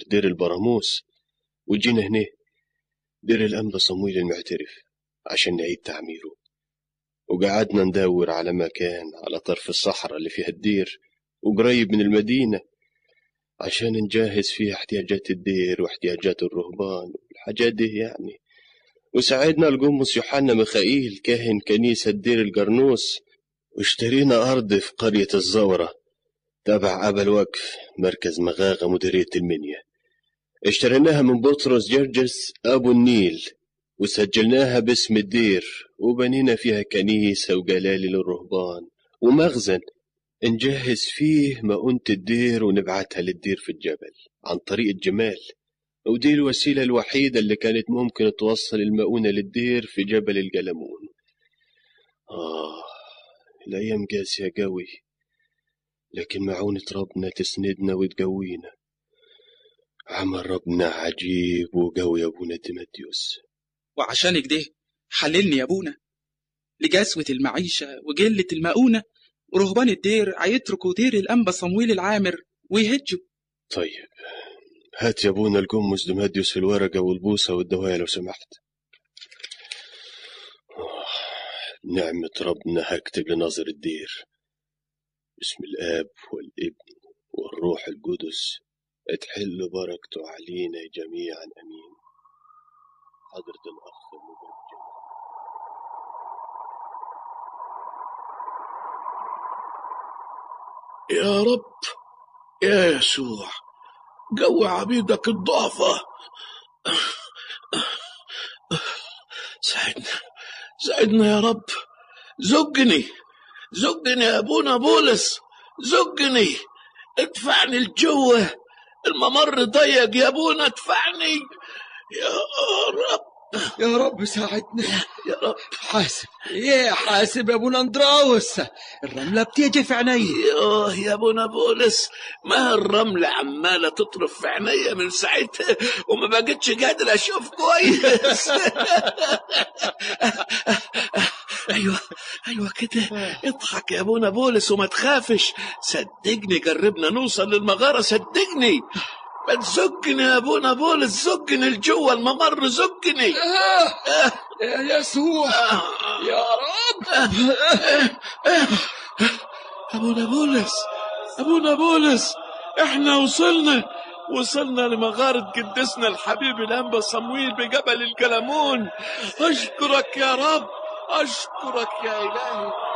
دير البراموس وجينا هنا دير الأنبا صمويل المعترف عشان نعيد تعميره وقعدنا ندور على مكان على طرف الصحراء اللي فيها الدير وقريب من المدينة عشان نجهز فيها احتياجات الدير واحتياجات الرهبان والحاجات دي يعني وساعدنا القمص يوحنا ميخائيل كاهن كنيسة دير القرنوس واشترينا أرض في قرية الزورة تبع أبا الوقف مركز مغاغة مديرية المنيا اشتريناها من بطرس جرجس أبو النيل وسجلناها باسم الدير وبنينا فيها كنيسة وجلالي للرهبان ومخزن نجهز فيه مؤونة الدير ونبعتها للدير في الجبل عن طريق الجمال ودي الوسيلة الوحيدة اللي كانت ممكن توصل المؤونة للدير في جبل الجلمون آه الأيام قاسية قوي لكن معونة ربنا تسندنا وتقوينا عمل ربنا عجيب وقوي يا أبونا تيماتيوس وعشان كده حللني يا ابونا لقسوة المعيشة وقلة المؤونة ورهبان الدير هيتركوا دير الأنبا صمويل العامر ويهجوا طيب هات يا أبونا القمص دماديوس في الورقة والبوصة والدواية لو سمحت آه، نعمة ربنا هكتب لناظر الدير بسم الآب والابن والروح القدس تحل بركته علينا جميعا أمين حضرة الأخ المبجل يا رب يا يسوع قوي عبيدك الضعفة ساعدنا ساعدنا يا رب زقني زقني يا ابونا بولس زقني ادفعني لجوه الممر ضيق يا ابونا ادفعني يا رب يا رب ساعدنا يا رب حاسب يا حاسب يا ابونا اندراوس الرملة بتيجي في عيني يوه يا ابونا بولس ما الرملة عمالة تطرف في عينيا من ساعتها وما بقتش قادر اشوف كويس ايوه ايوه كده اضحك يا ابونا بولس وما تخافش صدقني قربنا نوصل للمغارة صدقني ما تزقني يا ابونا بولس زقني لجوه الممر زقني يا يسوع يا رب ابونا بولس ابونا بولس احنا وصلنا وصلنا لمغارة قدسنا الحبيب الأنبا صمويل بجبل الجلمون أشكرك يا رب أشكرك يا إلهي